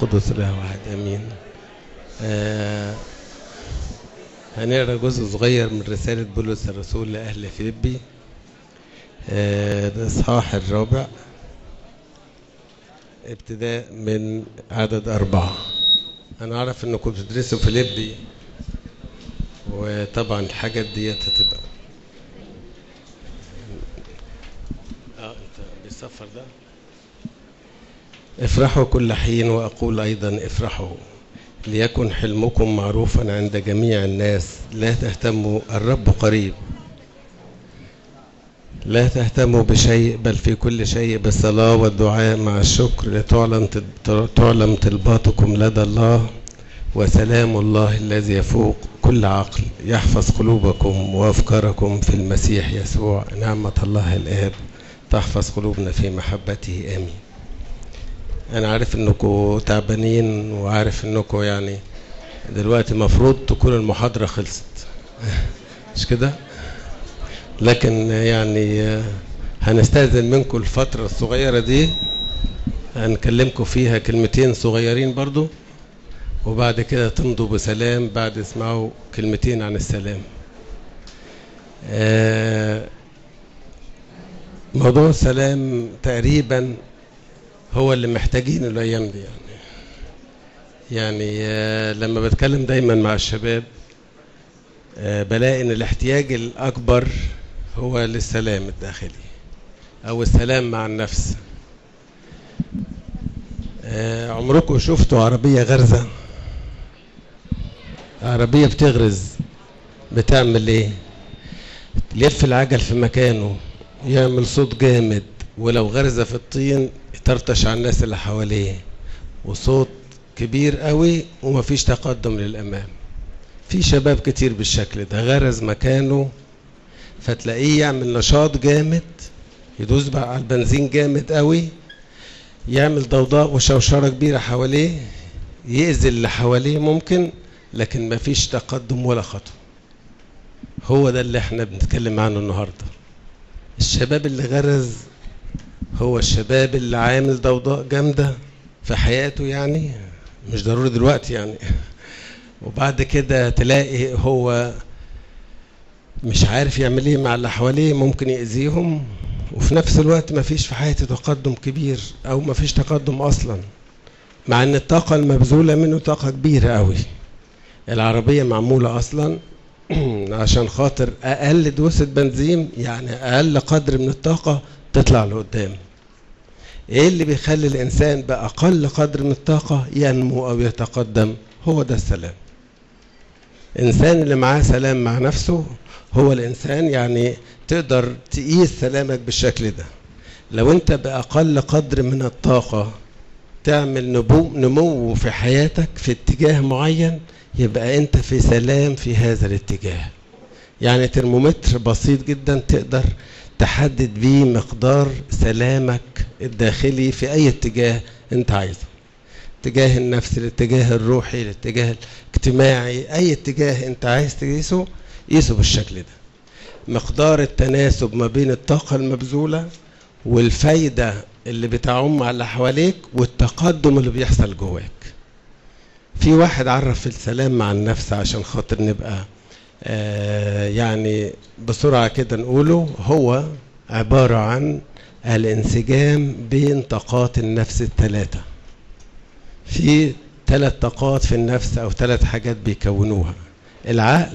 القدس له واحد امين آه هنقرا جزء صغير من رسالة بولس الرسول لأهل فيلبي آه ده الإصحاح الرابع ابتداء من عدد أربعة أنا أعرف إنكم بتدرسوا فيلبي وطبعا الحاجات ديت هتبقى اه انت بالسفر ده افرحوا كل حين واقول ايضا افرحوا ليكن حلمكم معروفا عند جميع الناس لا تهتموا الرب قريب لا تهتموا بشيء بل في كل شيء بالصلاة والدعاء مع الشكر لتعلم تعلم طلباتكم لدى الله وسلام الله الذي يفوق كل عقل يحفظ قلوبكم وافكاركم في المسيح يسوع نعمة الله الآب تحفظ قلوبنا في محبته آمين أنا عارف إنكم تعبانين وعارف إنكم يعني دلوقتي مفروض تكون المحاضرة خلصت مش كده؟ لكن يعني هنستأذن منكم الفترة الصغيرة دي هنكلمكم فيها كلمتين صغيرين برضو وبعد كده تمضوا بسلام بعد اسمعوا كلمتين عن السلام موضوع السلام تقريبا هو اللي محتاجينه الايام دي يعني يعني لما بتكلم دايما مع الشباب بلاقي ان الاحتياج الاكبر هو للسلام الداخلي او السلام مع النفس عمركم شفتوا عربية غرزة عربية بتغرز بتعمل ايه يلف العجل في مكانه يعمل صوت جامد ولو غرزة في الطين يطرطش على الناس اللي حواليه وصوت كبير قوي ومفيش تقدم للأمام في شباب كتير بالشكل ده غرز مكانه فتلاقيه يعمل نشاط جامد يدوس بقى على البنزين جامد قوي يعمل ضوضاء وشوشرة كبيرة حواليه يأذي اللي حواليه ممكن لكن مفيش تقدم ولا خطوة هو ده اللي احنا بنتكلم عنه النهاردة الشباب اللي غرز هو الشباب اللي عامل ضوضاء جامدة في حياته يعني مش ضروري دلوقتي يعني وبعد كده تلاقي هو مش عارف يعمل ايه مع اللي حواليه ممكن يأذيهم وفي نفس الوقت ما فيش في حياته تقدم كبير او ما فيش تقدم اصلا مع ان الطاقة المبذولة منه طاقة كبيرة قوي العربية معمولة اصلا عشان خاطر اقل دوسة بنزين يعني اقل قدر من الطاقة تطلع لقدام ايه اللي بيخلي الانسان باقل قدر من الطاقة ينمو او يتقدم هو ده السلام الانسان اللي معاه سلام مع نفسه هو الانسان يعني تقدر تقيس سلامك بالشكل ده لو انت باقل قدر من الطاقه تعمل نمو نمو في حياتك في اتجاه معين يبقى انت في سلام في هذا الاتجاه يعني ترمومتر بسيط جدا تقدر تحدد بيه مقدار سلامك الداخلي في اي اتجاه انت عايزه اتجاه النفس الاتجاه الروحي الاتجاه الاجتماعي اي اتجاه انت عايز تقيسه قيسه بالشكل ده مقدار التناسب ما بين الطاقة المبذولة والفايدة اللي بتعم على اللي حواليك والتقدم اللي بيحصل جواك في واحد عرف السلام مع النفس عشان خاطر نبقى آه يعني بسرعة كده نقوله هو عبارة عن الانسجام بين طاقات النفس الثلاثة في ثلاث طاقات في النفس او ثلاث حاجات بيكونوها العقل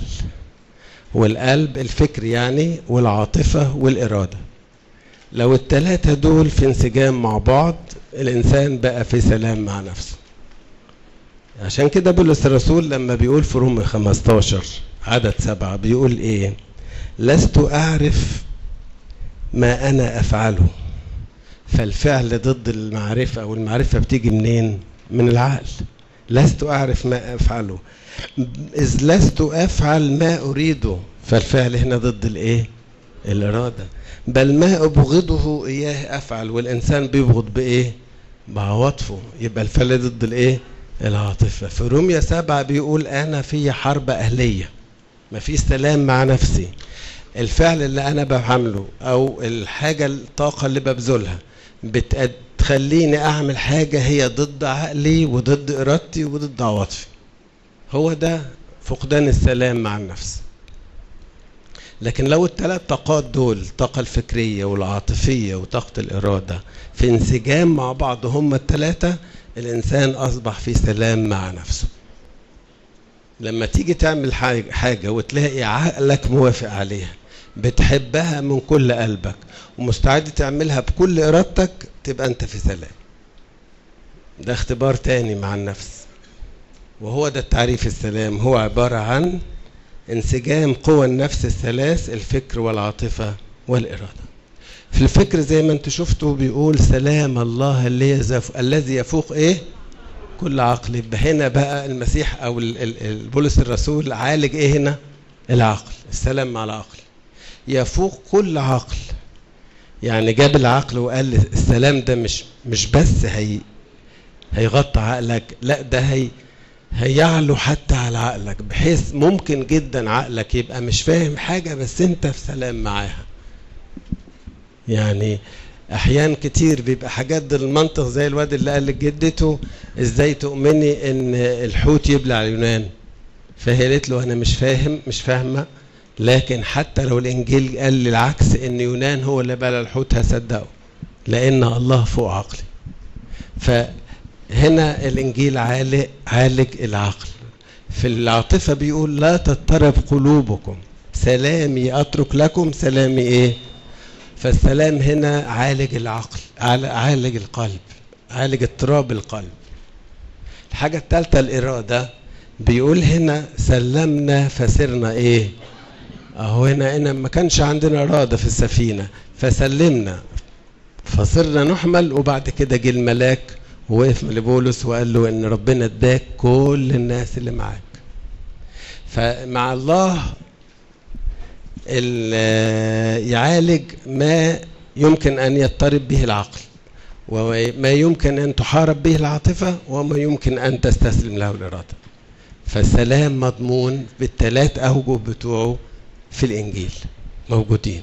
والقلب الفكر يعني والعاطفة والإرادة لو التلاتة دول في انسجام مع بعض الإنسان بقى في سلام مع نفسه عشان كده بولس الرسول لما بيقول في رومي 15 عدد سبعة بيقول إيه لست أعرف ما أنا أفعله فالفعل ضد المعرفة والمعرفة بتيجي منين من العقل لست أعرف ما أفعله إذ لست أفعل ما أريده فالفعل هنا ضد الإيه؟ الإرادة بل ما أبغضه إياه أفعل والإنسان بيبغض بإيه؟ بعواطفه يبقى الفعل ضد الإيه؟ العاطفة في روميا سبعة بيقول أنا في حرب أهلية ما في سلام مع نفسي الفعل اللي أنا بعمله أو الحاجة الطاقة اللي ببذلها بتخليني اعمل حاجة هي ضد عقلي وضد ارادتي وضد عواطفي هو ده فقدان السلام مع النفس لكن لو الثلاث طاقات دول الطاقة الفكرية والعاطفية وطاقة الإرادة في انسجام مع بعض هما الثلاثة الإنسان أصبح في سلام مع نفسه لما تيجي تعمل حاجة وتلاقي عقلك موافق عليها بتحبها من كل قلبك ومستعد تعملها بكل إرادتك تبقى أنت في سلام ده اختبار تاني مع النفس وهو ده التعريف السلام هو عبارة عن انسجام قوى النفس الثلاث الفكر والعاطفة والإرادة في الفكر زي ما انتوا شفتوا بيقول سلام الله الذي يفوق ايه كل عقل يبقى هنا بقى المسيح او البولس الرسول عالج ايه هنا العقل السلام مع العقل يفوق كل عقل يعني جاب العقل وقال السلام ده مش مش بس هي هيغطي عقلك لا ده هي هيعلو حتى على عقلك بحيث ممكن جدا عقلك يبقى مش فاهم حاجة بس انت في سلام معاها يعني احيان كتير بيبقى حاجات المنطق زي الواد اللي قال لجدته ازاي تؤمني ان الحوت يبلع اليونان فهي قالت له انا مش فاهم مش فاهمه لكن حتى لو الانجيل قال لي العكس ان يونان هو اللي بلع الحوت هصدقه لان الله فوق عقلي فهنا الانجيل عالج, عالج العقل في العاطفه بيقول لا تضطرب قلوبكم سلامي اترك لكم سلامي ايه فالسلام هنا عالج العقل عالج القلب عالج اضطراب القلب الحاجة الثالثة الإرادة بيقول هنا سلمنا فسرنا إيه أهو هنا هنا ما كانش عندنا إرادة في السفينة فسلمنا فصرنا نحمل وبعد كده جه الملاك ووقف لبولس وقال له إن ربنا اداك كل الناس اللي معاك فمع الله يعالج ما يمكن أن يضطرب به العقل وما يمكن أن تحارب به العاطفة وما يمكن أن تستسلم له الإرادة فالسلام مضمون بالثلاث أوجه بتوعه في الإنجيل موجودين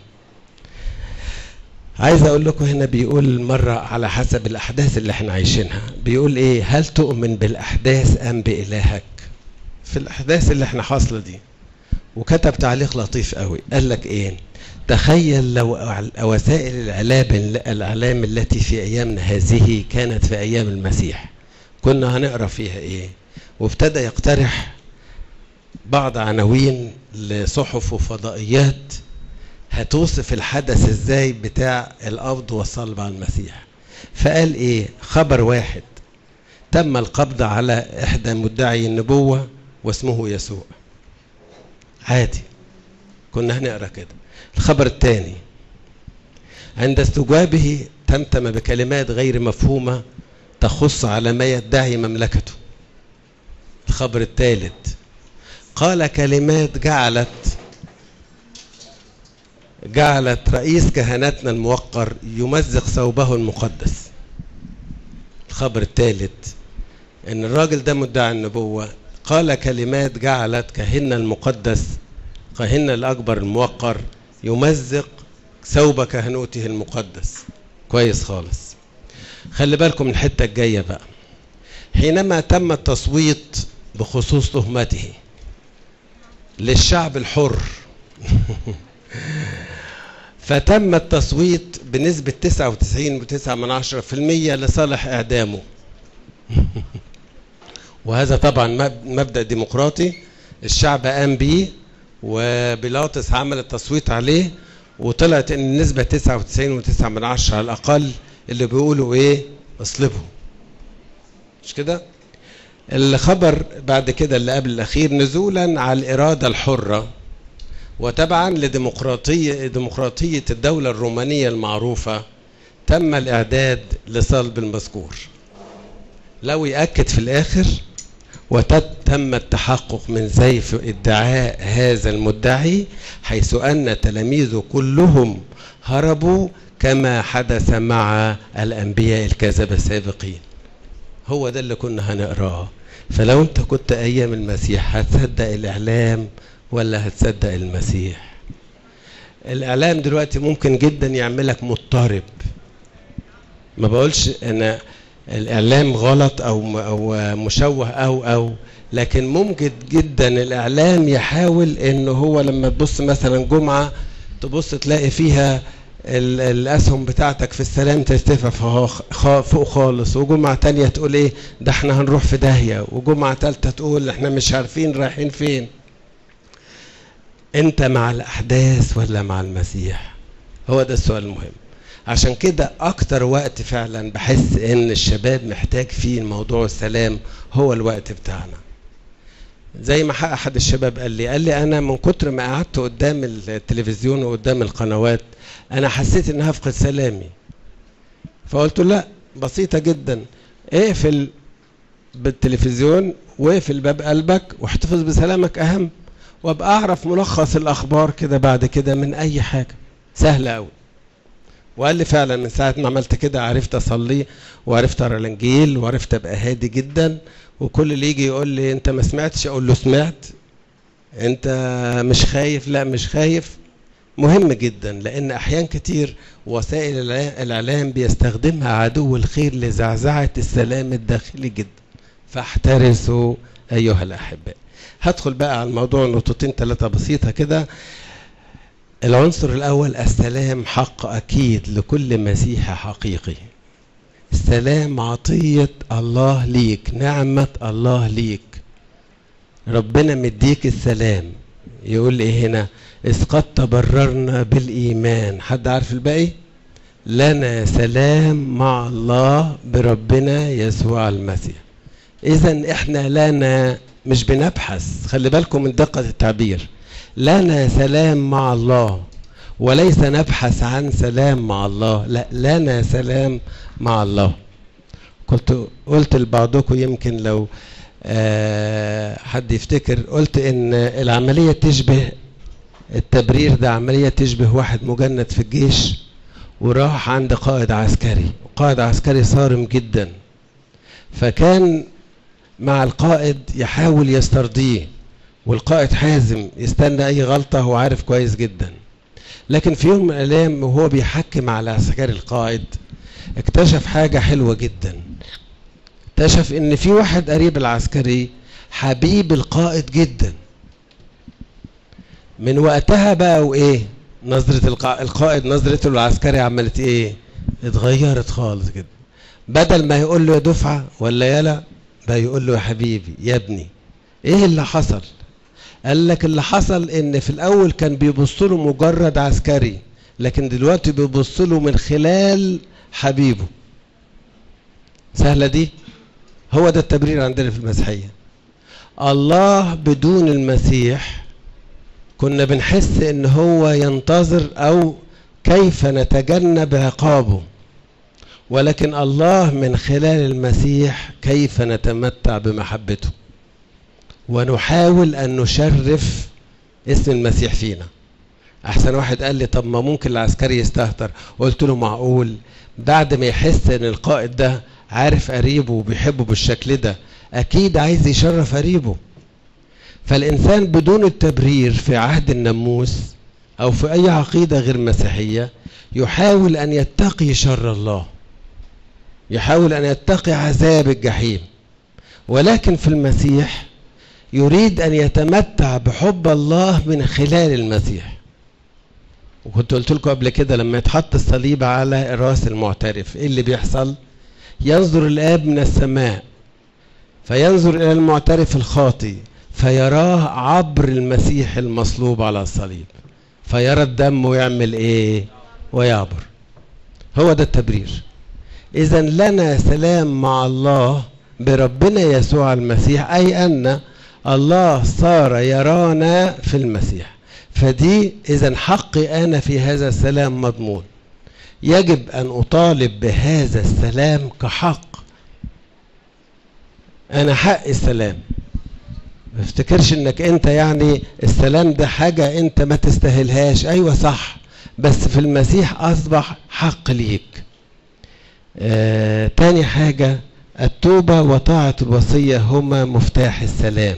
عايز أقول لكم هنا بيقول مرة على حسب الأحداث اللي احنا عايشينها بيقول إيه هل تؤمن بالأحداث أم بإلهك في الأحداث اللي احنا حاصلة دي وكتب تعليق لطيف قوي قال لك ايه تخيل لو وسائل الاعلام الاعلام التي في ايامنا هذه كانت في ايام المسيح كنا هنقرا فيها ايه وابتدى يقترح بعض عناوين لصحف وفضائيات هتوصف الحدث ازاي بتاع القبض والصلب على المسيح فقال ايه خبر واحد تم القبض على احدى مدعي النبوه واسمه يسوع عادي كنا هنقرا كده الخبر الثاني عند استجوابه تمتم بكلمات غير مفهومة تخص على ما يدعي مملكته الخبر الثالث قال كلمات جعلت جعلت رئيس كهنتنا الموقر يمزق ثوبه المقدس الخبر الثالث ان الراجل ده مدعي النبوة قال كلمات جعلت كهن المقدس كهن الأكبر الموقر يمزق ثوب كهنوته المقدس كويس خالص خلي بالكم من الحتة الجاية بقى حينما تم التصويت بخصوص تهمته للشعب الحر فتم التصويت بنسبة 99.9% لصالح إعدامه وهذا طبعا مبدأ ديمقراطي الشعب قام بيه وبيلاطس عمل التصويت عليه وطلعت ان النسبة 99.9 من عشرة على الأقل اللي بيقولوا ايه اصلبه مش كده الخبر بعد كده اللي قبل الأخير نزولا على الإرادة الحرة وتبعا لديمقراطية ديمقراطية الدولة الرومانية المعروفة تم الإعداد لصلب المذكور لو يأكد في الآخر وتم التحقق من زيف ادعاء هذا المدعي حيث أن تلاميذه كلهم هربوا كما حدث مع الأنبياء الكذبة السابقين هو ده اللي كنا هنقراه فلو انت كنت أيام المسيح هتصدق الإعلام ولا هتصدق المسيح الإعلام دلوقتي ممكن جدا يعملك مضطرب ما بقولش ان الاعلام غلط او او مشوه او او لكن ممكن جدا الاعلام يحاول ان هو لما تبص مثلا جمعه تبص تلاقي فيها الاسهم بتاعتك في السلام ترتفع فوق خالص وجمعه تانية تقول ايه ده احنا هنروح في داهيه وجمعه ثالثه تقول احنا مش عارفين رايحين فين انت مع الاحداث ولا مع المسيح هو ده السؤال المهم عشان كده اكتر وقت فعلا بحس ان الشباب محتاج فيه موضوع السلام هو الوقت بتاعنا زي ما احد الشباب قال لي قال لي انا من كتر ما قعدت قدام التلفزيون وقدام القنوات انا حسيت ان هفقد سلامي فقلت له لا بسيطه جدا اقفل بالتلفزيون واقفل باب قلبك واحتفظ بسلامك اهم وابقى اعرف ملخص الاخبار كده بعد كده من اي حاجه سهله قوي وقال لي فعلا من ساعه ما عملت كده عرفت اصلي وعرفت اقرا الانجيل وعرفت ابقى هادي جدا وكل اللي يجي يقول لي انت ما سمعتش اقول له سمعت انت مش خايف لا مش خايف مهم جدا لان احيان كتير وسائل الاعلام بيستخدمها عدو الخير لزعزعه السلام الداخلي جدا فاحترسوا ايها الاحباء هدخل بقى على الموضوع نقطتين ثلاثه بسيطه كده العنصر الاول السلام حق اكيد لكل مسيحي حقيقي السلام عطيه الله ليك نعمه الله ليك ربنا مديك السلام يقول ايه هنا إذ قد تبررنا بالإيمان حد عارف الباقي لنا سلام مع الله بربنا يسوع المسيح إذا إحنا لنا مش بنبحث خلي بالكم من دقة التعبير لنا سلام مع الله وليس نبحث عن سلام مع الله لا لنا سلام مع الله قلت قلت لبعضكم يمكن لو آه حد يفتكر قلت ان العمليه تشبه التبرير ده عملية تشبه واحد مجند في الجيش وراح عند قائد عسكري قائد عسكري صارم جدا فكان مع القائد يحاول يسترضيه والقائد حازم يستنى اي غلطة هو عارف كويس جدا لكن في يوم من الايام وهو بيحكم على عسكري القائد اكتشف حاجة حلوة جدا اكتشف ان في واحد قريب العسكري حبيب القائد جدا من وقتها بقى وايه نظرة القائد نظرته للعسكري عملت ايه اتغيرت خالص كده بدل ما يقول له يا دفعة ولا يلا بقى يقول له يا حبيبي يا ابني ايه اللي حصل قال لك اللي حصل ان في الاول كان بيبص له مجرد عسكري لكن دلوقتي بيبص له من خلال حبيبه سهلة دي هو ده التبرير عندنا في المسيحية الله بدون المسيح كنا بنحس ان هو ينتظر او كيف نتجنب عقابه ولكن الله من خلال المسيح كيف نتمتع بمحبته ونحاول ان نشرف اسم المسيح فينا احسن واحد قال لي طب ما ممكن العسكري يستهتر قلت له معقول بعد ما يحس ان القائد ده عارف قريبه وبيحبه بالشكل ده اكيد عايز يشرف قريبه فالإنسان بدون التبرير في عهد الناموس أو في أي عقيدة غير مسيحية يحاول أن يتقي شر الله يحاول أن يتقي عذاب الجحيم ولكن في المسيح يريد أن يتمتع بحب الله من خلال المسيح وكنت قلت لكم قبل كده لما يتحط الصليب على راس المعترف ايه اللي بيحصل ينظر الاب من السماء فينظر الى المعترف الخاطي فيراه عبر المسيح المصلوب على الصليب فيرى الدم ويعمل ايه ويعبر هو ده التبرير اذا لنا سلام مع الله بربنا يسوع المسيح اي ان الله صار يرانا في المسيح فدي اذا حقي انا في هذا السلام مضمون يجب ان اطالب بهذا السلام كحق انا حق السلام ما افتكرش انك انت يعني السلام ده حاجة انت ما تستاهلهاش ايوه صح بس في المسيح اصبح حق ليك آه تاني حاجة التوبة وطاعة الوصية هما مفتاح السلام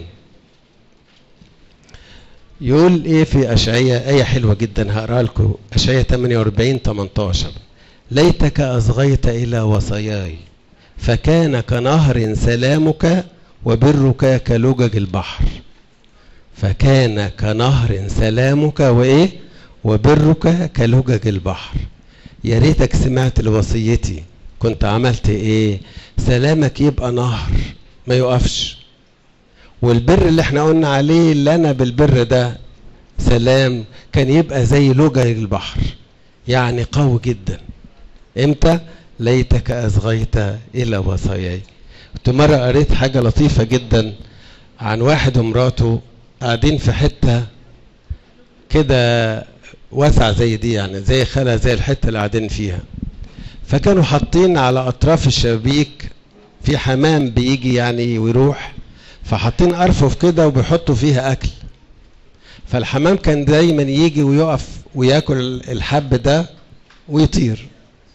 يقول ايه في اشعياء ايه حلوة جدا هقرا لكم اشعياء 48 18 ليتك أصغيت إلى وصاياي فكان كنهر سلامك وبرك كلجج البحر فكان كنهر سلامك وإيه وبرك كلجج البحر يا ريتك سمعت لوصيتي كنت عملت ايه سلامك يبقى نهر ما يقفش والبر اللي احنا قلنا عليه اللي انا بالبر ده سلام كان يبقى زي لجج البحر يعني قوي جدا امتى ليتك اصغيت الى وصاياي كنت مره قريت حاجه لطيفه جدا عن واحد ومراته قاعدين في حته كده واسعه زي دي يعني زي خلا زي الحته اللي قاعدين فيها فكانوا حاطين على اطراف الشبابيك في حمام بيجي يعني ويروح فحاطين ارفف كده وبيحطوا فيها اكل فالحمام كان دايما يجي ويقف وياكل الحب ده ويطير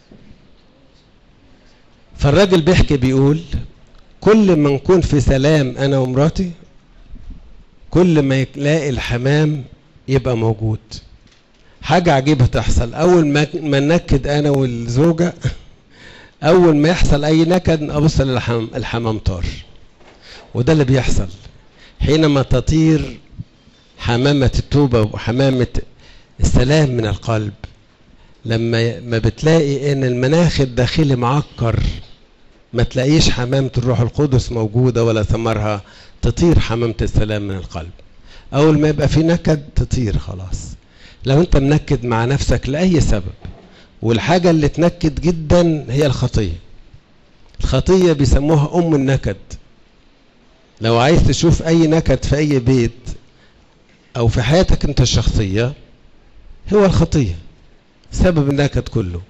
فالراجل بيحكي بيقول كل ما نكون في سلام انا ومراتي كل ما يلاقي الحمام يبقى موجود حاجة عجيبة تحصل أول ما ما نكد أنا والزوجة أول ما يحصل أي نكد أبص للحمام الحمام طار وده اللي بيحصل حينما تطير حمامة التوبة وحمامة السلام من القلب لما ما بتلاقي ان المناخ الداخلي معكر ما تلاقيش حمامة الروح القدس موجودة ولا ثمرها تطير حمامة السلام من القلب أول ما يبقى في نكد تطير خلاص لو أنت منكد مع نفسك لأي سبب والحاجة اللي تنكد جدا هي الخطية الخطية بيسموها أم النكد لو عايز تشوف أي نكد في أي بيت أو في حياتك أنت الشخصية هو الخطية سبب النكد كله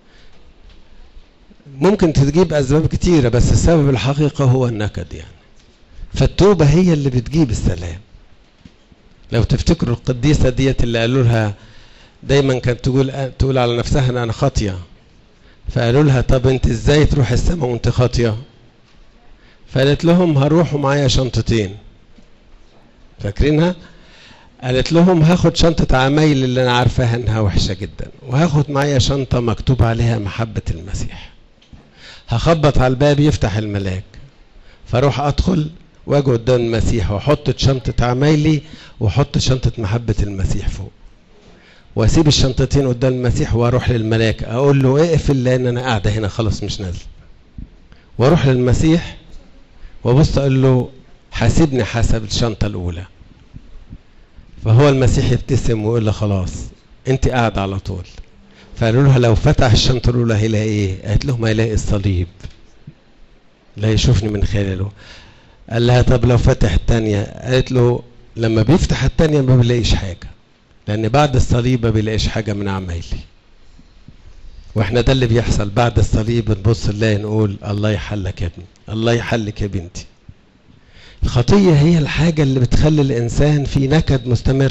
ممكن تجيب أسباب كتيرة بس السبب الحقيقة هو النكد يعني فالتوبة هي اللي بتجيب السلام لو تفتكروا القديسة ديت اللي قالوا لها دايما كانت تقول تقول على نفسها ان انا خاطيه فقالوا لها طب انت ازاي تروح السماء وانت خاطيه فقالت لهم هروحوا معايا شنطتين فاكرينها قالت لهم هاخد شنطة عمايل اللي أنا عارفاها إنها وحشة جدا وهاخد معايا شنطة مكتوب عليها محبة المسيح هخبط على الباب يفتح الملاك فاروح أدخل واجي قدام المسيح واحط شنطة عمايلي واحط شنطة محبة المسيح فوق واسيب الشنطتين قدام المسيح واروح للملاك اقول له اقفل لان انا قاعده هنا خلاص مش نازل واروح للمسيح وابص اقول له حاسبني حسب الشنطه الاولى فهو المسيح يبتسم ويقول له خلاص انت قاعده على طول فقالوا لها لو فتح الشنطه الاولى هيلاقي ايه قالت لهم هيلاقي الصليب لا يشوفني من خلاله قال لها طب لو فتح الثانيه قالت له لما بيفتح الثانيه ما بيلاقيش حاجه لان بعد الصليب ما بيلاقيش حاجه من عمايلي واحنا ده اللي بيحصل بعد الصليب نبص نلاقي نقول الله يحلك يا ابني الله يحلك يا بنتي الخطيه هي الحاجه اللي بتخلي الانسان في نكد مستمر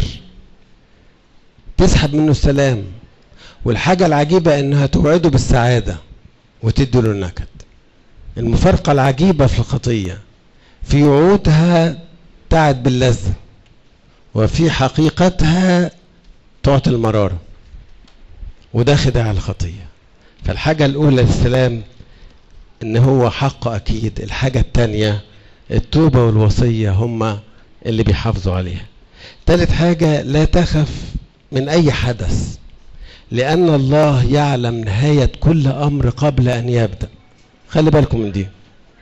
تسحب منه السلام والحاجه العجيبه انها توعده بالسعاده وتدي له النكد المفارقه العجيبه في الخطيه في وعودها تعد باللذه وفي حقيقتها تعطي المرارة وده خداع الخطية فالحاجة الأولى للسلام إن هو حق أكيد الحاجة التانية التوبة والوصية هما اللي بيحافظوا عليها تالت حاجة لا تخف من أي حدث لأن الله يعلم نهاية كل أمر قبل أن يبدأ خلي بالكم من دي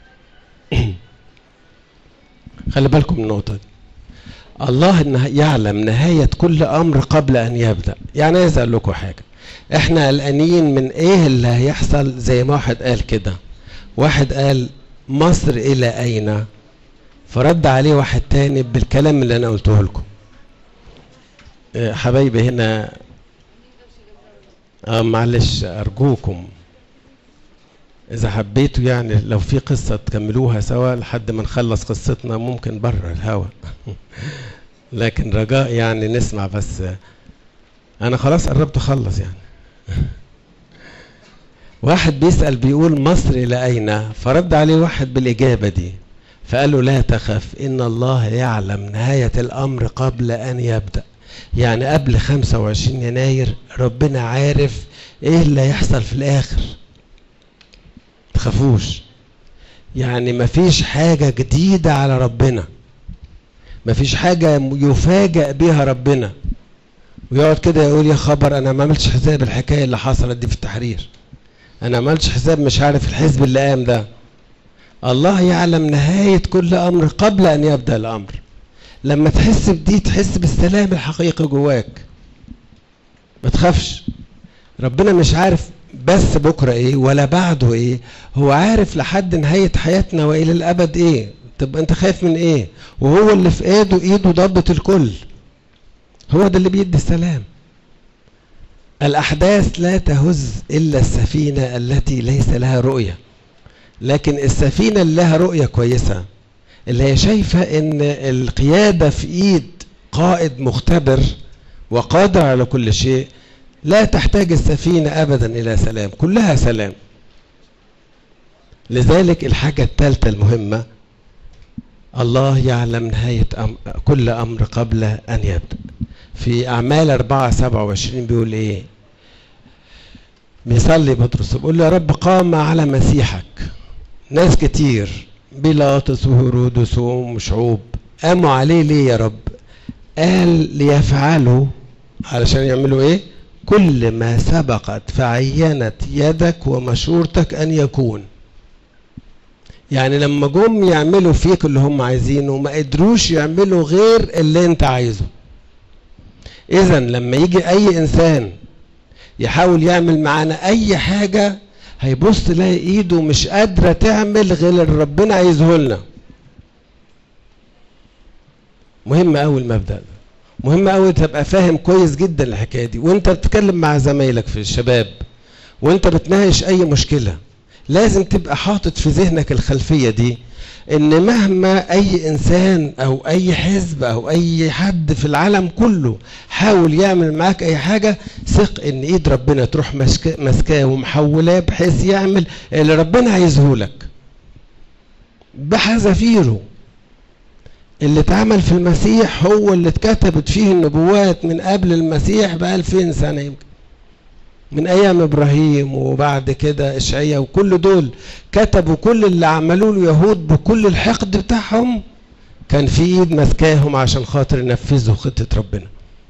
خلي بالكم من النقطة دي الله يعلم نهاية كل أمر قبل أن يبدأ يعني عايز أقول لكم حاجة إحنا قلقانين من إيه اللي هيحصل زي ما واحد قال كده واحد قال مصر إلى أين فرد عليه واحد تاني بالكلام اللي أنا قلته لكم حبايبي هنا آه معلش أرجوكم إذا حبيتوا يعني لو في قصة تكملوها سوا لحد ما نخلص قصتنا ممكن بره الهوا لكن رجاء يعني نسمع بس أنا خلاص قربت أخلص يعني واحد بيسأل بيقول مصر إلى أين فرد عليه واحد بالإجابة دي فقال له لا تخف إن الله يعلم نهاية الأمر قبل أن يبدأ يعني قبل 25 يناير ربنا عارف ايه اللي هيحصل في الاخر تخافوش يعني مفيش حاجة جديدة على ربنا مفيش حاجة يفاجأ بيها ربنا ويقعد كده يقول يا خبر انا ما عملتش حساب الحكاية اللي حصلت دي في التحرير انا ما عملتش حساب مش عارف الحزب اللي قام ده الله يعلم نهاية كل امر قبل ان يبدأ الامر لما تحس بدي تحس بالسلام الحقيقي جواك ما تخافش ربنا مش عارف بس بكرة ايه ولا بعده ايه هو عارف لحد نهاية حياتنا والى الابد ايه طب انت خايف من ايه وهو اللي في ايده ايده ضبط الكل هو ده اللي بيدي السلام الاحداث لا تهز الا السفينة التي ليس لها رؤية لكن السفينة اللي لها رؤية كويسة اللي هي شايفة ان القيادة في ايد قائد مختبر وقادر على كل شيء لا تحتاج السفينة أبدا إلى سلام كلها سلام لذلك الحاجة الثالثة المهمة الله يعلم نهاية أم كل أمر قبل أن يبدأ في أعمال 4 27 بيقول إيه بيصلي بطرس بيقول له يا رب قام على مسيحك ناس كتير بيلاطس وهرودس وشعوب قاموا عليه ليه يا رب قال ليفعلوا علشان يعملوا ايه كل ما سبقت فعينت يدك ومشورتك ان يكون يعني لما جم يعملوا فيك اللي هم عايزينه ما قدروش يعملوا غير اللي انت عايزه اذا لما يجي اي انسان يحاول يعمل معانا اي حاجة هيبص تلاقي ايده مش قادرة تعمل غير اللي ربنا عايزه لنا مهم قوي المبدأ ده مهم قوي تبقى فاهم كويس جدا الحكايه دي وانت بتتكلم مع زمايلك في الشباب وانت بتناقش اي مشكله لازم تبقى حاطط في ذهنك الخلفيه دي ان مهما اي انسان او اي حزب او اي حد في العالم كله حاول يعمل معاك اي حاجه ثق ان ايد ربنا تروح ماسكاه ومحولاه بحيث يعمل اللي ربنا عايزه لك بحذافيره اللي اتعمل في المسيح هو اللي اتكتبت فيه النبوات من قبل المسيح بألفين سنة يمكن من أيام إبراهيم وبعد كده إشعياء وكل دول كتبوا كل اللي عملوه اليهود بكل الحقد بتاعهم كان في إيد ماسكاهم عشان خاطر ينفذوا خطة ربنا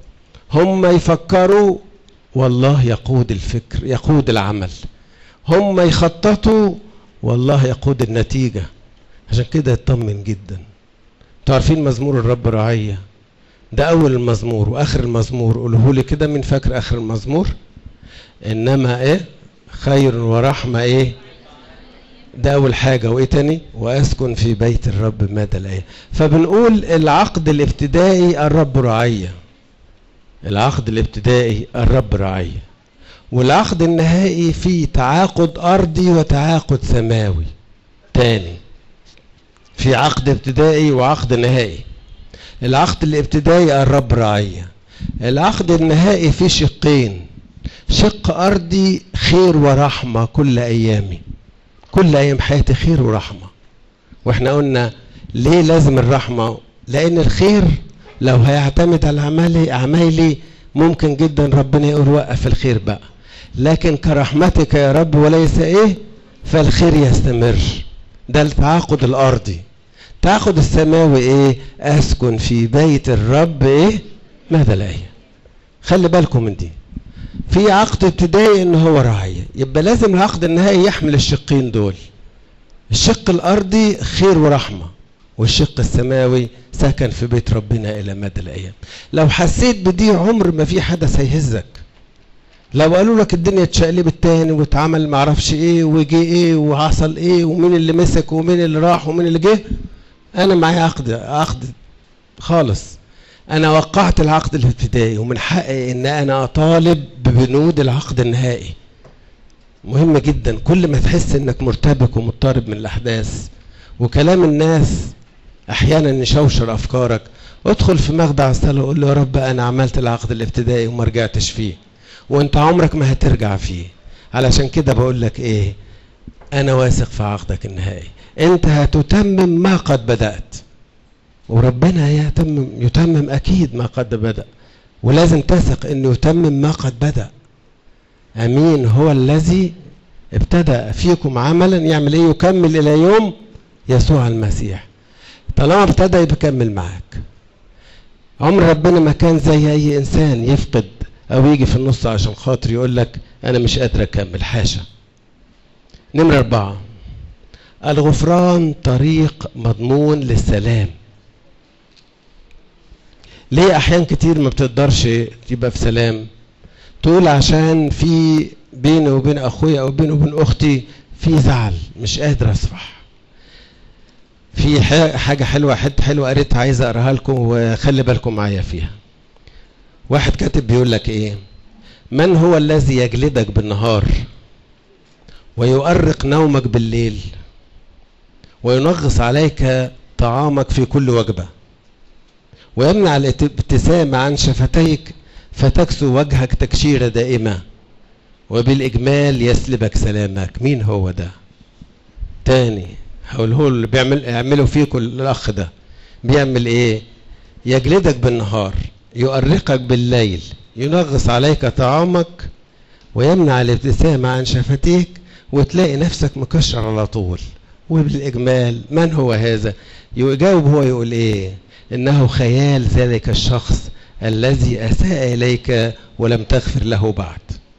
هم يفكروا والله يقود الفكر يقود العمل هم يخططوا والله يقود النتيجة عشان كده اطمن جدا تعرفين مزمور الرب رعية ده أول المزمور وآخر المزمور قوله لي كده من فاكر آخر المزمور إنما إيه خير ورحمة إيه ده أول حاجة وإيه تاني وأسكن في بيت الرب مدى الأيام فبنقول العقد الابتدائي الرب رعية العقد الابتدائي الرب رعية والعقد النهائي فيه تعاقد أرضي وتعاقد سماوي تاني في عقد ابتدائي وعقد نهائي العقد الابتدائي الرب رعية العقد النهائي فيه شقين شق أرضي خير ورحمة كل أيامي كل أيام حياتي خير ورحمة واحنا قلنا ليه لازم الرحمة لأن الخير لو هيعتمد على أعمالي أعمالي ممكن جدا ربنا يقول وقف الخير بقى لكن كرحمتك يا رب وليس إيه فالخير يستمر ده التعاقد الارضي التعاقد السماوي ايه اسكن في بيت الرب ايه ماذا لا خلي بالكم من دي في عقد ابتدائي ان هو رعية يبقى لازم العقد النهائي يحمل الشقين دول الشق الارضي خير ورحمة والشق السماوي سكن في بيت ربنا الى مدى الايام لو حسيت بدي عمر ما في حدث هيهزك لو قالوا لك الدنيا اتشقلبت تاني واتعمل معرفش ايه وجي ايه وحصل ايه ومين اللي مسك ومين اللي راح ومين اللي جه انا معايا عقد عقد خالص انا وقعت العقد الابتدائي ومن حقي ان انا اطالب ببنود العقد النهائي مهم جدا كل ما تحس انك مرتبك ومضطرب من الاحداث وكلام الناس احيانا يشوشر افكارك ادخل في مخدع الصلاه وقول له يا رب انا عملت العقد الابتدائي وما رجعتش فيه وانت عمرك ما هترجع فيه علشان كده بقول لك ايه انا واثق في عقدك النهائي انت هتتمم ما قد بدأت وربنا يتمم يتمم اكيد ما قد بدأ ولازم تثق انه يتمم ما قد بدأ امين هو الذي ابتدأ فيكم عملا يعمل ايه يكمل الى يوم يسوع المسيح طالما ابتدى يكمل معاك عمر ربنا ما كان زي اي انسان يفقد او يجي في النص عشان خاطر يقول لك انا مش قادر اكمل حاشا نمرة اربعة الغفران طريق مضمون للسلام ليه احيان كتير ما بتقدرش تبقى في سلام تقول عشان في بيني وبين اخويا او بيني وبين اختي في زعل مش قادر اصفح في حاجة حلوة حتة حلوة قريتها عايز اقراها لكم وخلي بالكم معايا فيها واحد كاتب بيقول لك ايه من هو الذي يجلدك بالنهار ويؤرق نومك بالليل وينغص عليك طعامك في كل وجبة ويمنع الابتسامة عن شفتيك فتكسو وجهك تكشيرة دائمة وبالإجمال يسلبك سلامك مين هو ده تاني هقوله اللي بيعمل يعمله فيكم الأخ ده بيعمل إيه يجلدك بالنهار يؤرقك بالليل ينغص عليك طعامك ويمنع الابتسامة عن شفتيك وتلاقي نفسك مكشر على طول وبالإجمال من هو هذا يجاوب هو يقول إيه إنه خيال ذلك الشخص الذي أساء إليك ولم تغفر له بعد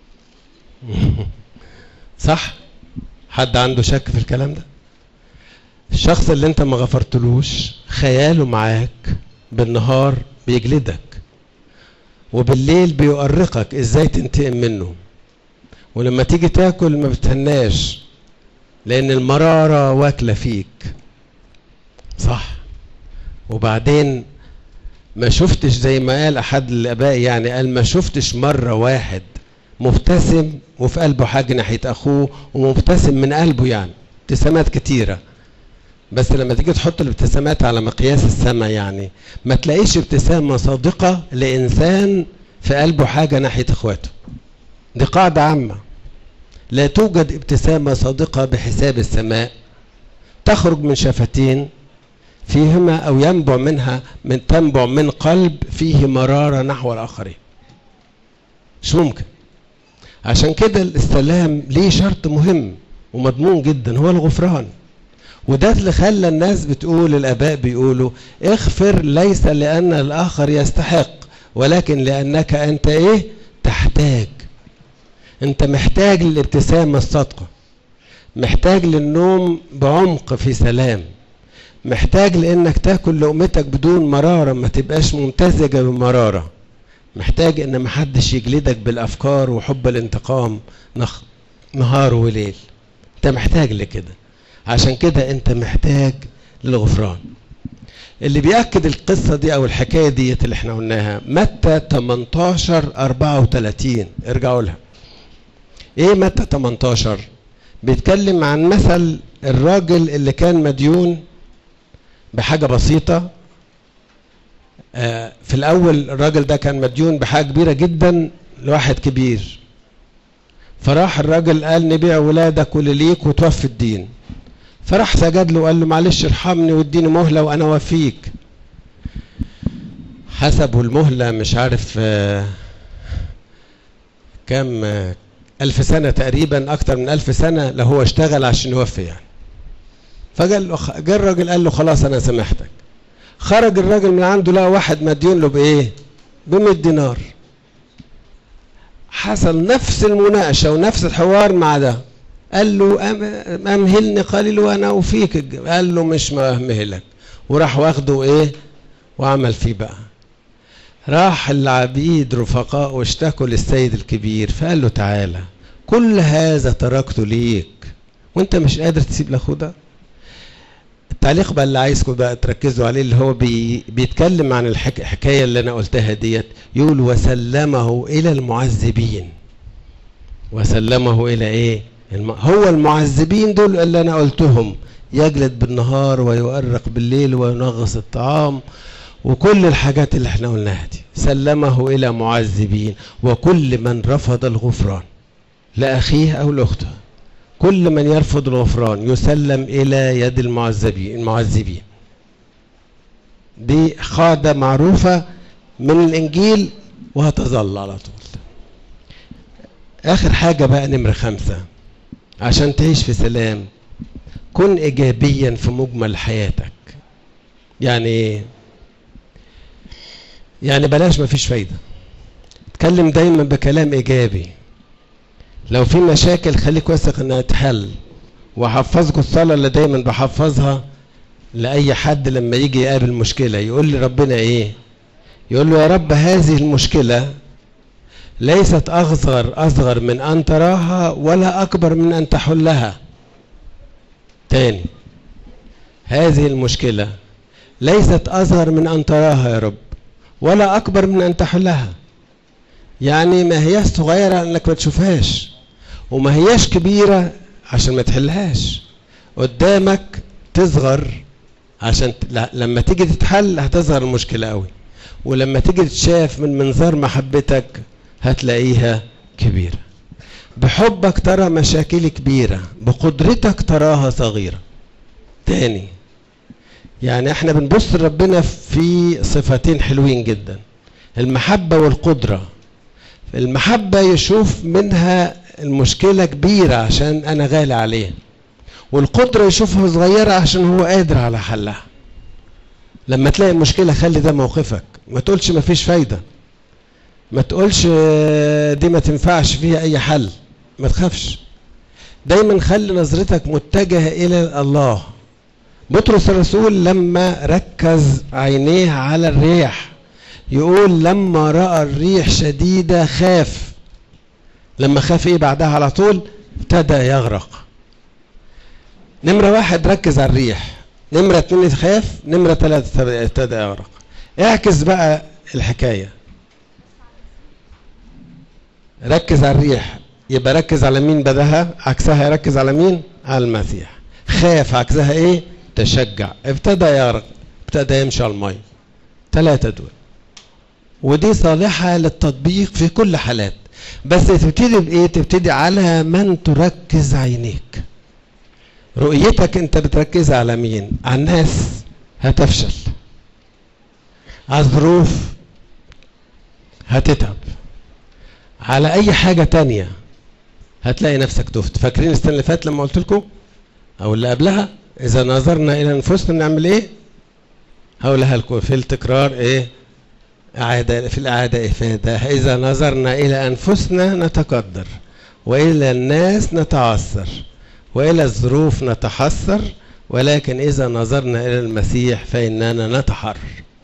صح حد عنده شك في الكلام ده الشخص اللي انت ما غفرتلوش خياله معاك بالنهار بيجلدك وبالليل بيؤرقك ازاي تنتقم منه ولما تيجي تاكل ما بتهناش لان المرارة واكلة فيك صح وبعدين ما شفتش زي ما قال احد الاباء يعني قال ما شفتش مرة واحد مبتسم وفي قلبه حاجة ناحية اخوه ومبتسم من قلبه يعني ابتسامات كتيرة بس لما تيجي تحط الابتسامات على مقياس السماء يعني ما تلاقيش ابتسامة صادقة لإنسان في قلبه حاجة ناحية إخواته دي قاعدة عامة لا توجد ابتسامة صادقة بحساب السماء تخرج من شفتين فيهما أو ينبع منها من تنبع من قلب فيه مرارة نحو الآخرين مش ممكن عشان كده السلام ليه شرط مهم ومضمون جدا هو الغفران وده اللي خلى الناس بتقول الاباء بيقولوا اغفر ليس لان الاخر يستحق ولكن لانك انت ايه تحتاج انت محتاج للابتسامه الصادقه محتاج للنوم بعمق في سلام محتاج لانك تاكل لقمتك بدون مراره ما تبقاش ممتزجه بمراره محتاج ان محدش يجلدك بالافكار وحب الانتقام نهار وليل انت محتاج لكده عشان كده انت محتاج للغفران اللي بيأكد القصة دي او الحكاية دي اللي احنا قلناها متى 18 34 ارجعوا لها ايه متى 18 بيتكلم عن مثل الراجل اللي كان مديون بحاجة بسيطة آه في الاول الراجل ده كان مديون بحاجة كبيرة جدا لواحد كبير فراح الراجل قال نبيع ولادك واللي ليك وتوفي الدين فراح سجد له وقال له معلش ارحمني واديني مهله وانا وفيك حسبوا المهله مش عارف آه كم آه ألف سنة تقريبا أكتر من ألف سنة لو هو اشتغل عشان يوفي يعني فقال له جه الراجل قال له خلاص أنا سامحتك خرج الراجل من عنده لقى واحد مديون له بإيه؟ ب 100 دينار حصل نفس المناقشة ونفس الحوار مع ده قال له امهلني قليل وانا اوفيك قال له مش مهلك وراح واخده ايه وعمل فيه بقى راح العبيد رفقاء واشتكوا للسيد الكبير فقال له تعالى كل هذا تركته ليك وانت مش قادر تسيب لاخوه ده التعليق بقى اللي عايزكم بقى تركزوا عليه اللي هو بي بيتكلم عن الحكايه اللي انا قلتها ديت يقول وسلمه الى المعذبين وسلمه الى ايه هو المعذبين دول اللي انا قلتهم يجلد بالنهار ويؤرق بالليل وينغص الطعام وكل الحاجات اللي احنا قلناها دي سلمه الى معذبين وكل من رفض الغفران لاخيه او لاخته كل من يرفض الغفران يسلم الى يد المعذبين المعذبين دي قاعده معروفه من الانجيل وهتظل على طول اخر حاجة بقى نمرة خمسة عشان تعيش في سلام كن ايجابيا في مجمل حياتك يعني ايه يعني بلاش مفيش فايدة اتكلم دايما بكلام ايجابي لو في مشاكل خليك واثق انها تحل وحفظكم الصلاة اللي دايما بحفظها لأي حد لما يجي يقابل مشكلة يقول لي ربنا ايه يقول له يا رب هذه المشكلة ليست أصغر أصغر من أن تراها ولا أكبر من أن تحلها تاني هذه المشكلة ليست أصغر من أن تراها يا رب ولا أكبر من أن تحلها يعني ما هياش صغيرة أنك ما تشوفهاش وما هياش كبيرة عشان ما تحلهاش قدامك تصغر عشان لا لما تيجي تتحل هتظهر المشكلة قوي ولما تيجي تتشاف من منظار محبتك هتلاقيها كبيرة بحبك ترى مشاكل كبيرة بقدرتك تراها صغيرة تاني يعني احنا بنبص لربنا في صفتين حلوين جدا المحبة والقدرة المحبة يشوف منها المشكلة كبيرة عشان أنا غالي عليه والقدرة يشوفها صغيرة عشان هو قادر على حلها لما تلاقي مشكلة خلي ده موقفك ما تقولش ما فيش فايدة ما تقولش دي ما تنفعش فيها أي حل ما تخافش دايما خلي نظرتك متجهة إلى الله بطرس الرسول لما ركز عينيه على الريح يقول لما رأى الريح شديدة خاف لما خاف ايه بعدها على طول ابتدى يغرق نمرة واحد ركز على الريح نمرة اتنين خاف نمرة ثلاثة ابتدى يغرق اعكس بقى الحكاية ركز على الريح يبقى ركز على مين بدها عكسها يركز على مين على المسيح خاف عكسها ايه تشجع ابتدى يغرق ابتدى يمشي على المية ثلاثة دول ودي صالحة للتطبيق في كل حالات بس تبتدي بايه تبتدي على من تركز عينيك رؤيتك انت بتركز على مين على الناس هتفشل على الظروف هتتعب على اي حاجة تانية هتلاقي نفسك تفت فاكرين السنة اللي فاتت لما قلت لكم او اللي قبلها اذا نظرنا الى انفسنا نعمل ايه هقولها لكم في التكرار ايه إعادة في الإعادة إفادة إذا نظرنا إلى أنفسنا نتقدر وإلى الناس نتعثر وإلى الظروف نتحسر ولكن إذا نظرنا إلى المسيح فإننا نتحرر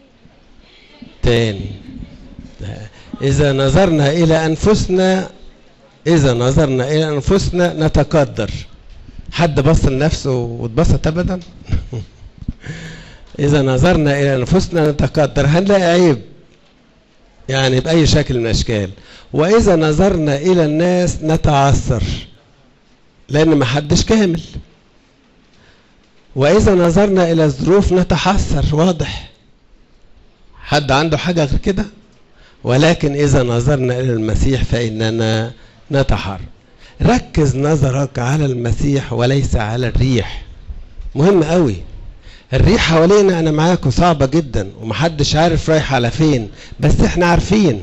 تاني إذا نظرنا إلى أنفسنا إذا نظرنا إلى أنفسنا نتقدر حد بص لنفسه واتبسط أبدا إذا نظرنا إلى أنفسنا نتقدر هنلاقي عيب يعني بأي شكل من الأشكال وإذا نظرنا إلى الناس نتعثر لأن ما حدش كامل وإذا نظرنا إلى الظروف نتحسر واضح حد عنده حاجة غير كده ولكن إذا نظرنا إلى المسيح فإننا نتحر ركز نظرك على المسيح وليس على الريح مهم قوي الريح حوالينا انا معاكم صعبه جدا ومحدش عارف رايح على فين بس احنا عارفين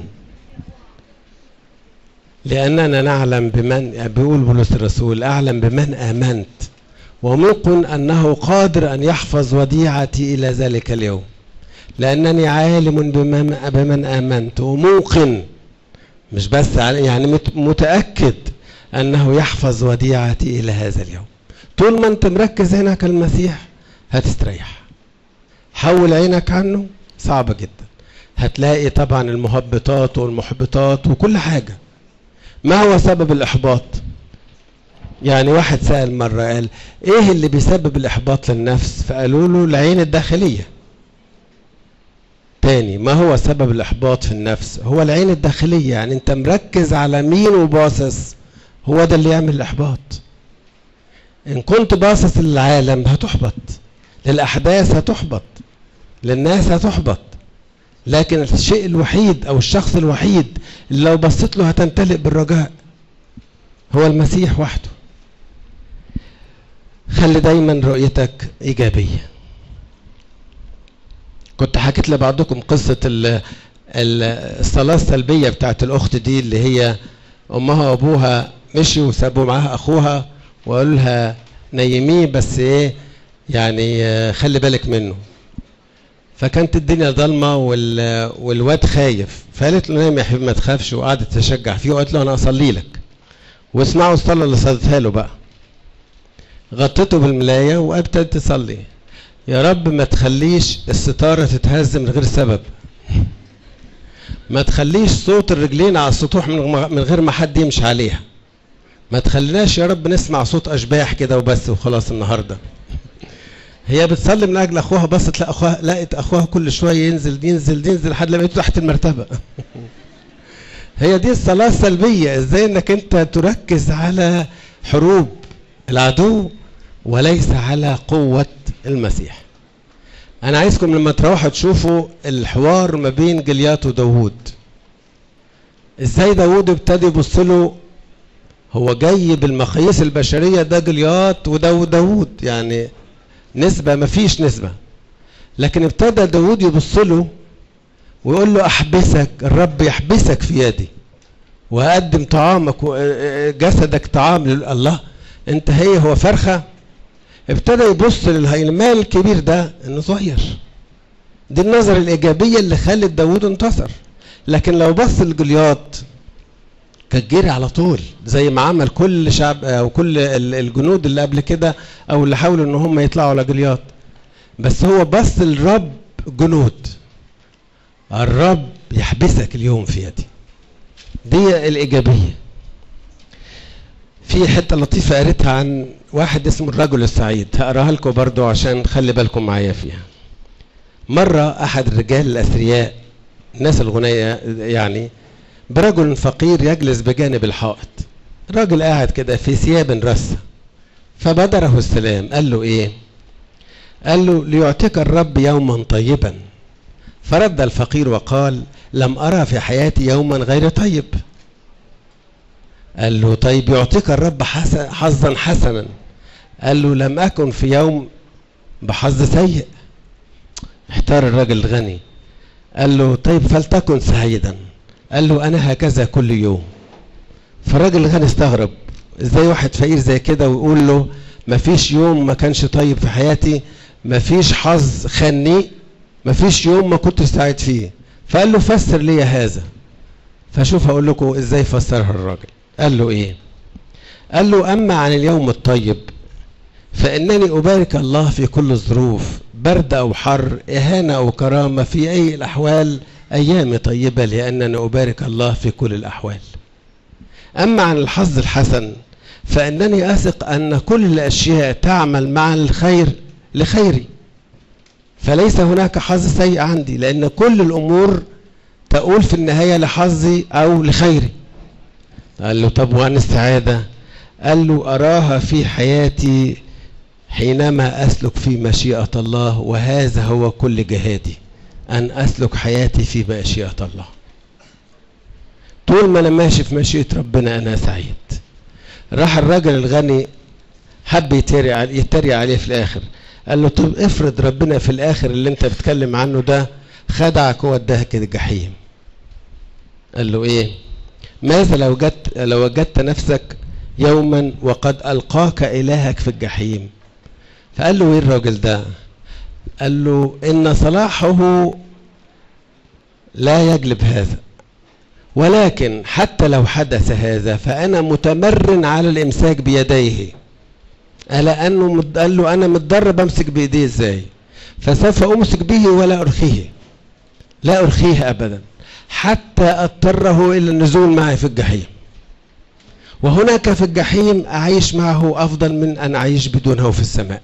لاننا نعلم بمن بيقول بولس الرسول اعلم بمن امنت وموقن انه قادر ان يحفظ وديعتي الى ذلك اليوم لانني عالم بمن, بمن امنت وموقن مش بس يعني متاكد انه يحفظ وديعتي الى هذا اليوم طول ما انت مركز هناك المسيح هتستريح حول عينك عنه صعبة جدا هتلاقي طبعا المهبطات والمحبطات وكل حاجة ما هو سبب الإحباط يعني واحد سأل مرة قال ايه اللي بيسبب الإحباط للنفس فقالوا له العين الداخلية تاني ما هو سبب الإحباط في النفس هو العين الداخلية يعني انت مركز على مين وباصص هو ده اللي يعمل الإحباط إن كنت باصص للعالم هتحبط للأحداث هتحبط للناس هتحبط لكن الشيء الوحيد أو الشخص الوحيد اللي لو بصيت له هتمتلئ بالرجاء هو المسيح وحده خلي دايما رؤيتك إيجابية كنت حكيت لبعضكم قصة الصلاة السلبية بتاعت الأخت دي اللي هي امها وابوها مشوا وسابوا معاها اخوها وقالوا لها نيميه بس ايه يعني آه، خلي بالك منه فكانت الدنيا ضلمه وال... والواد خايف فقالت له نايم يا حبيبي ما تخافش وقعدت تشجع فيه وقالت له انا اصلي لك واسمعوا الصلاه اللي صلتها له بقى غطيته بالملايه وابتدت تصلي يا رب ما تخليش الستاره تتهز من غير سبب ما تخليش صوت الرجلين على السطوح من غ- من غير ما حد يمشي عليها ما تخليناش يا رب نسمع صوت اشباح كده وبس وخلاص النهارده هي بتصلي من اجل اخوها بس تلاقي اخوها لقت اخوها كل شويه ينزل ينزل ينزل لحد لما لقيته تحت المرتبه هي دي الصلاه السلبيه ازاي انك انت تركز على حروب العدو وليس على قوه المسيح انا عايزكم لما تروحوا تشوفوا الحوار ما بين جليات وداوود ازاي داوود ابتدى يبص له هو جاي بالمقاييس البشريه ده جليات وده داوود يعني نسبه ما فيش نسبه لكن ابتدى داوود يبص له ويقول له احبسك الرب يحبسك في يدي واقدم طعامك وجسدك طعام لله انت هي هو فرخه ابتدى يبص للمال الكبير ده انه صغير دي النظرة الإيجابية اللي خلت داوود انتصر لكن لو بص لجولياط كان جري على طول زي ما عمل كل شعب او كل ال- الجنود اللي قبل كده او اللي حاولوا ان هم يطلعوا على جولياط بس هو بص للرب جنود الرب يحبسك اليوم في يدي دي الإيجابية في حتة لطيفة قريتها عن واحد اسمه الرجل السعيد هقراها لكم برضو عشان خلي بالكم معايا فيها مرة أحد الرجال الأثرياء الناس الغنية يعني برجل فقير يجلس بجانب الحائط راجل قاعد كده في ثياب رثة فبدره السلام قال له ايه قال له ليعطيك الرب يوما طيبا فرد الفقير وقال لم أرى في حياتي يوما غير طيب قال له طيب يعطيك الرب حسن حظا حسنا قال له لم أكن في يوم بحظ سيء احتار الراجل الغني قال له طيب فلتكن سعيدا قال له أنا هكذا كل يوم فالراجل الغني استغرب ازاي واحد فقير زي كده ويقول له مفيش يوم ما كانش طيب في حياتي مفيش حظ خني مفيش يوم ما كنت سعيد فيه فقال له فسر لي هذا فشوف هقول لكم ازاي فسرها الراجل قال له ايه قال له اما عن اليوم الطيب فانني ابارك الله في كل الظروف برد او حر اهانه او كرامه في اي الاحوال ايامي طيبه لانني ابارك الله في كل الاحوال اما عن الحظ الحسن فانني اثق ان كل الاشياء تعمل مع الخير لخيري فليس هناك حظ سيء عندي لان كل الامور تقول في النهايه لحظي او لخيري قال له طب وعن السعاده قال له اراها في حياتي حينما اسلك في مشيئه الله وهذا هو كل جهادي ان اسلك حياتي في مشيئه الله طول ما انا ماشي في مشيئه ربنا انا سعيد راح الراجل الغني حب يتريق يتريق عليه في الاخر قال له طب افرض ربنا في الاخر اللي انت بتتكلم عنه ده خدعك ووداك الجحيم قال له ايه ماذا لو وجدت لو وجدت نفسك يوما وقد القاك الهك في الجحيم فقال له ايه الراجل ده قال له ان صلاحه لا يجلب هذا ولكن حتى لو حدث هذا فانا متمرن على الامساك بيديه ألا أنه مد... قال له أنا متدرب أمسك بإيديه إزاي فسوف أمسك به ولا أرخيه لا أرخيه أبدا حتى أضطره إلى النزول معي في الجحيم وهناك في الجحيم أعيش معه أفضل من أن أعيش بدونه في السماء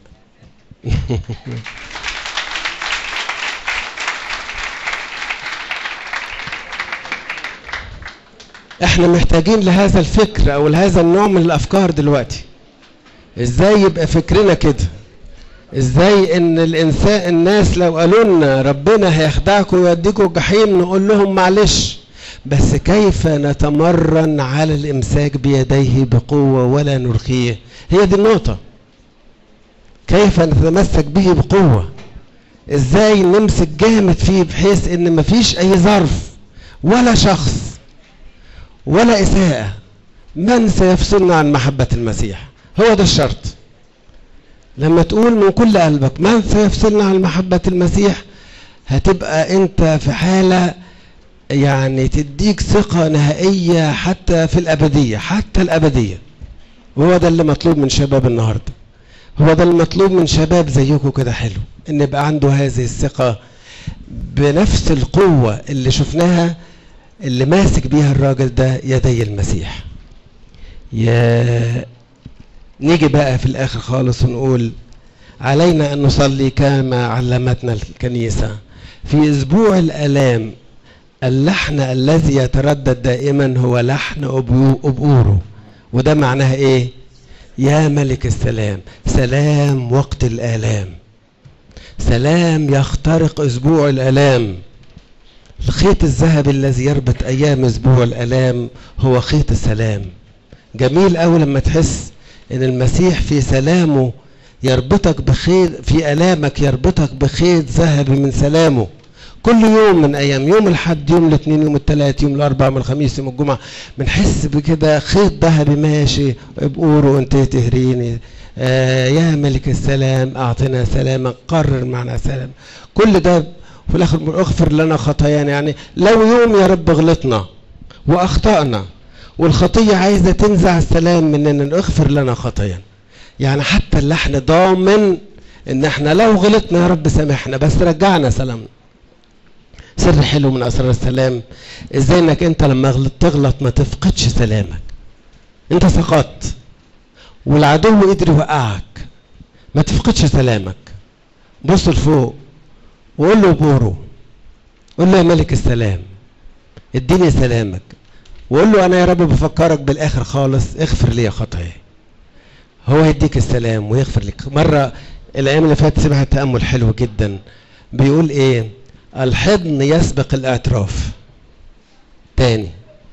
احنا محتاجين لهذا الفكر او لهذا النوع من الافكار دلوقتي ازاي يبقى فكرنا كده ازاي ان الانسان الناس لو قالوا لنا ربنا هيخدعكم ويوديكم الجحيم نقول لهم معلش بس كيف نتمرن على الامساك بيديه بقوه ولا نرخيه هي دي النقطه كيف نتمسك به بقوه ازاي نمسك جامد فيه بحيث ان مفيش اي ظرف ولا شخص ولا اساءه من سيفصلنا عن محبة المسيح هو ده الشرط لما تقول من كل قلبك من سيفصلنا عن محبة المسيح هتبقى انت في حالة يعني تديك ثقة نهائية حتى في الأبدية حتى الأبدية وهو ده اللي مطلوب من شباب النهاردة هو ده المطلوب من شباب زيكم كده حلو ان يبقى عنده هذه الثقة بنفس القوة اللي شفناها اللي ماسك بيها الراجل ده يدي المسيح يا نيجي بقى في الاخر خالص ونقول علينا ان نصلي كما علمتنا الكنيسة في اسبوع الالام اللحن الذي يتردد دائما هو لحن أبؤوره وده معناها ايه يا ملك السلام سلام وقت الآلام سلام يخترق أسبوع الآلام الخيط الذهبي الذي يربط أيام أسبوع الآلام هو خيط السلام جميل أوي لما تحس إن المسيح في سلامه يربطك بخيط في آلامك يربطك بخيط ذهبي من سلامه كل يوم من ايام يوم الحد يوم الاثنين يوم الثلاث يوم الاربعاء يوم الخميس يوم الجمعه بنحس بكده خيط ذهبي ماشي بقوله انت تهريني آه يا ملك السلام اعطنا سلاما قرر معنا سلام كل ده في الاخر اغفر لنا خطايانا يعني لو يوم يا رب غلطنا واخطانا والخطيه عايزه تنزع السلام مننا اغفر لنا خطايانا يعني حتى اللحن ضامن ان احنا لو غلطنا يا رب سامحنا بس رجعنا سلامنا سر حلو من اسرار السلام ازاي انك انت لما غلط تغلط ما تفقدش سلامك انت سقطت والعدو قدر يوقعك ما تفقدش سلامك بص لفوق وقول له بورو قول له يا ملك السلام اديني سلامك وقول له انا يا رب بفكرك بالاخر خالص اغفر لي خطاياي هو يديك السلام ويغفر لك مره الايام اللي فاتت سمعت تامل حلو جدا بيقول ايه الحضن يسبق الاعتراف تاني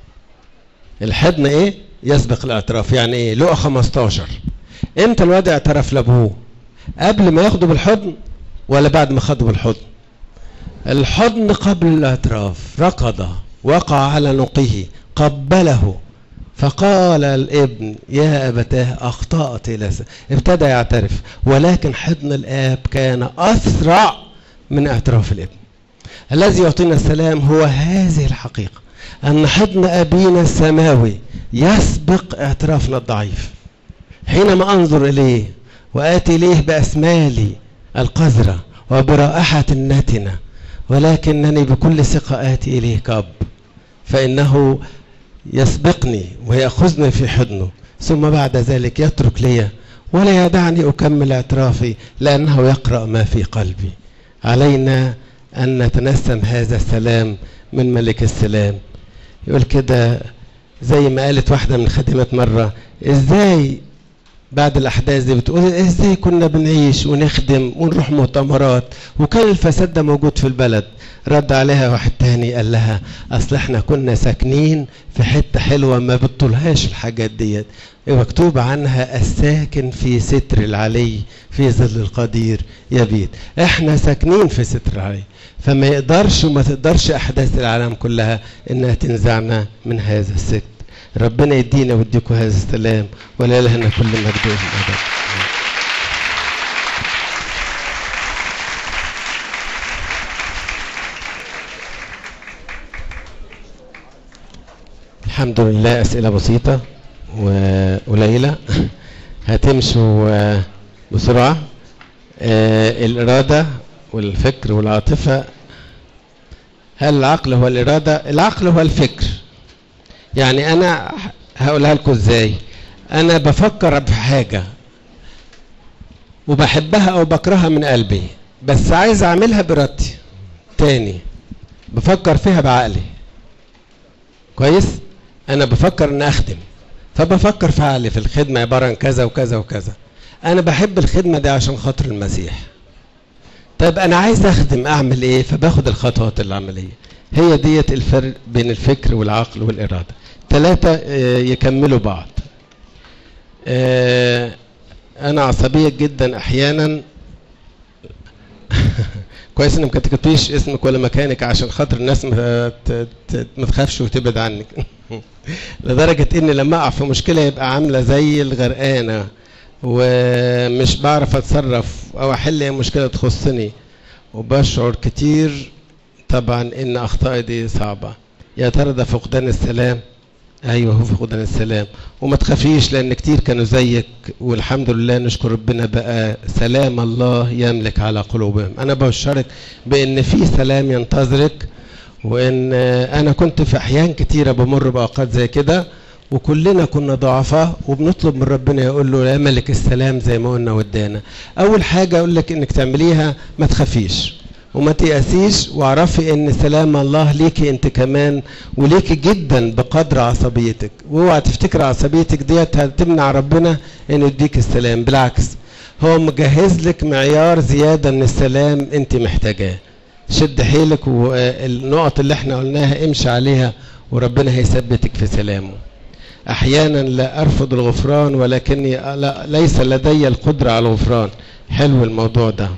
الحضن ايه يسبق الاعتراف يعني ايه لقى 15 امتى الواد اعترف لابوه قبل ما ياخده بالحضن ولا بعد ما خده بالحضن الحضن قبل الاعتراف ركض وقع على نقه قبله فقال الابن يا أبتاه أخطأت لسا ابتدى يعترف ولكن حضن الآب كان أسرع من اعتراف الابن الذي يعطينا السلام هو هذه الحقيقة أن حضن أبينا السماوي يسبق اعترافنا الضعيف حينما أنظر إليه وآتي إليه بأسمالي القذرة وبرائحة النتنة ولكنني بكل ثقة آتي إليه كأب فإنه يسبقني ويأخذني في حضنه ثم بعد ذلك يترك لي ولا يدعني أكمل اعترافي لأنه يقرأ ما في قلبي علينا أن نتنسم هذا السلام من ملك السلام يقول كده زي ما قالت واحدة من الخادمات مرة ازاي بعد الأحداث دي بتقول ازاي كنا بنعيش ونخدم ونروح مؤتمرات وكان الفساد ده موجود في البلد رد عليها واحد تاني قال لها اصل احنا كنا ساكنين في حته حلوه ما بتطولهاش الحاجات ديت مكتوب عنها الساكن في ستر العلي في ظل القدير يبيت احنا ساكنين في ستر العلي فما يقدرش وما تقدرش احداث العالم كلها انها تنزعنا من هذا الستر ربنا يدينا ويديكم هذا السلام ولا لنا كل مجد وابد الحمد لله أسئلة بسيطة وقليلة هتمشوا بسرعة الإرادة والفكر والعاطفة هل العقل هو الإرادة؟ العقل هو الفكر يعني أنا هقولها لكم إزاي أنا بفكر في حاجة وبحبها أو بكرهها من قلبي بس عايز أعملها بإرادتي تاني بفكر فيها بعقلي كويس؟ انا بفكر ان اخدم فبفكر في عقلي في الخدمه عباره عن كذا وكذا وكذا انا بحب الخدمه دي عشان خاطر المسيح طيب انا عايز اخدم اعمل ايه فباخد الخطوات العمليه هي ديت الفرق بين الفكر والعقل والاراده ثلاثه يكملوا بعض انا عصبيه جدا احيانا كويس انك ما كتبتيش اسمك ولا مكانك عشان خاطر الناس ما ت- ت- ما تخافش وتبعد عنك لدرجة ان لما اقع في مشكلة يبقى عاملة زي الغرقانة ومش بعرف اتصرف او احل اي مشكلة تخصني وبشعر كتير طبعا ان اخطائي دي صعبة يا ترى ده فقدان السلام ايوه هو فقدان السلام وما تخافيش لان كتير كانوا زيك والحمد لله نشكر ربنا بقى سلام الله يملك على قلوبهم انا ببشرك بان في سلام ينتظرك وان انا كنت في احيان كتيره بمر باوقات زي كده وكلنا كنا ضعفاء وبنطلب من ربنا يقول له يا ملك السلام زي ما قلنا ودانا اول حاجه اقول لك انك تعمليها ما تخافيش وما تيأسيش واعرفي ان سلام الله ليكي انت كمان وليكي جدا بقدر عصبيتك واوعى تفتكر عصبيتك ديت هتمنع ربنا انه يديك السلام بالعكس هو مجهز لك معيار زياده من السلام انت محتاجاه شد حيلك والنقط اللي احنا قلناها امشي عليها وربنا هيثبتك في سلامه احيانا لا ارفض الغفران ولكني لا ليس لدي القدره على الغفران حلو الموضوع ده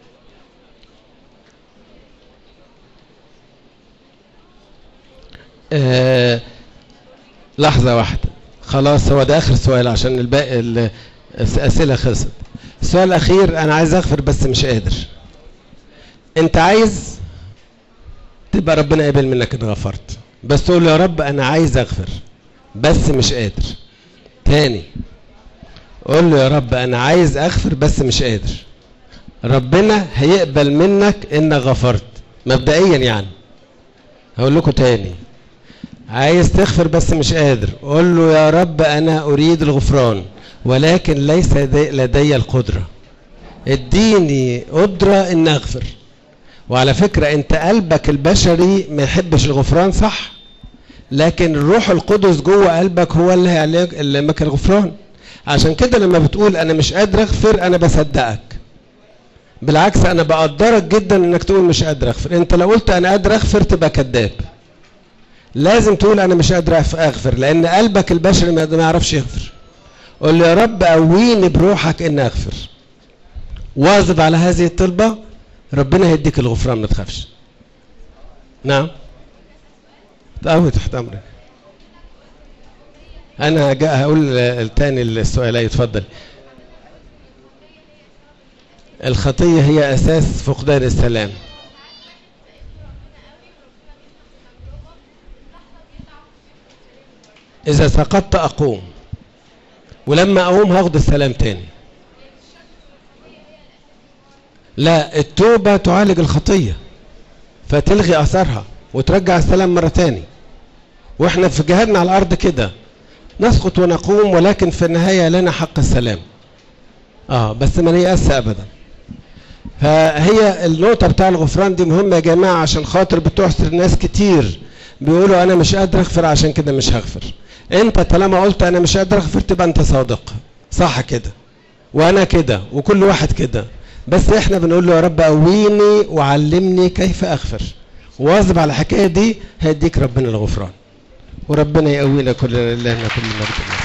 آه لحظة واحدة خلاص هو ده آخر سؤال عشان الباقي ال- الأسئلة خلصت السؤال الأخير أنا عايز أغفر بس مش قادر أنت عايز تبقى ربنا قبل منك إن غفرت بس تقول له يا رب أنا عايز أغفر بس مش قادر تاني قول له يا رب أنا عايز أغفر بس مش قادر ربنا هيقبل منك إنك غفرت مبدئيا يعني هقول لكم تاني عايز تغفر بس مش قادر قول له يا رب انا اريد الغفران ولكن ليس لدي- لدي القدره اديني قدره ان اغفر وعلى فكره انت قلبك البشري ما يحبش الغفران صح لكن الروح القدس جوه قلبك هو اللي هيعلمك الغفران عشان كده لما بتقول انا مش قادر اغفر انا بصدقك بالعكس انا بقدرك جدا انك تقول مش قادر اغفر انت لو قلت انا قادر اغفر تبقى كذاب لازم تقول انا مش قادر أف- اغفر لان قلبك البشري ما ما يعرفش يغفر قول له يا رب قويني بروحك ان اغفر واظب على هذه الطلبه ربنا هيديك الغفران ما تخافش نعم قوي تحت امرك انا جاء هقول الثاني السؤال اتفضل الخطيه هي اساس فقدان السلام إذا سقطت أقوم ولما أقوم هاخد السلام تاني لا التوبة تعالج الخطية فتلغي أثرها وترجع السلام مرة تاني وإحنا في جهادنا على الأرض كده نسقط ونقوم ولكن في النهاية لنا حق السلام آه بس ما نيأس أبدا فهي النقطة بتاع الغفران دي مهمة يا جماعة عشان خاطر بتحصر ناس كتير بيقولوا أنا مش قادر أغفر عشان كده مش هغفر أنت طالما قلت أنا مش قادر أغفر تبقى أنت صادق صح كده وأنا كده وكل واحد كده بس إحنا بنقول له يا رب قويني وعلمني كيف أغفر واظب على الحكاية دي هيديك ربنا الغفران وربنا يقوينا كل لنا كل مرة